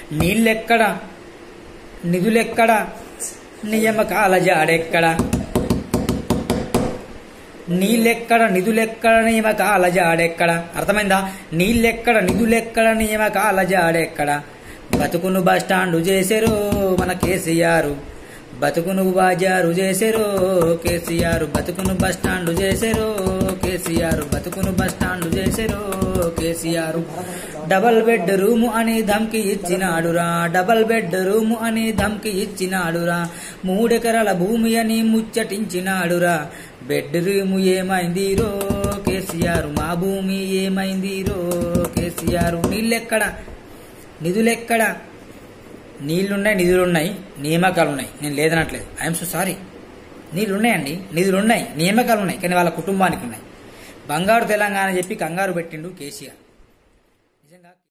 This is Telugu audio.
నీళ్ళెక్కడ నిధులెక్కడ నియమకాల జాడెక్కడ నీళ్ళెక్కడ నిధులెక్కడ నియమకాల జాడెక్కడ అర్థమైందా నీళ్ళెక్కడ నిధులెక్కడ నియమకాల జాడెక్కడ బతుకును బస్టాండు చేశారు మన కేసీఆర్ బతుకును బాజారు చేశారు కేసీఆర్ బతుకును బస్టాండు చేశారు కేసీఆర్ బతుకును బస్టాండు చేశారు కేసీఆర్ డబల్ బెడ్ రూము అని ధమ్కి ఇచ్చినాడురా డబల్ బెడ్ రూము అని ధమ్కి ఇచ్చినాడురా మూడెకరాల భూమి అని ముచ్చటించినాడురా బెడ్ రూము ఏమైందిరో కేసీఆర్ మా భూమి ఏమైందిరో కేసీఆర్ నీళ్ళెక్కడ నిధులెక్కడ నీళ్లున్నాయి నిధులున్నాయి నియామకాలు ఉన్నాయి నేను లేదనట్లేదు ఐఎమ్ సో సారీ నీళ్లున్నాయండి నిధులున్నాయి నియామకాలు ఉన్నాయి కానీ వాళ్ళ కుటుంబానికి ఉన్నాయి బంగారు తెలంగాణ చెప్పి కంగారు పెట్టిండు కేసీఆర్ నిజంగా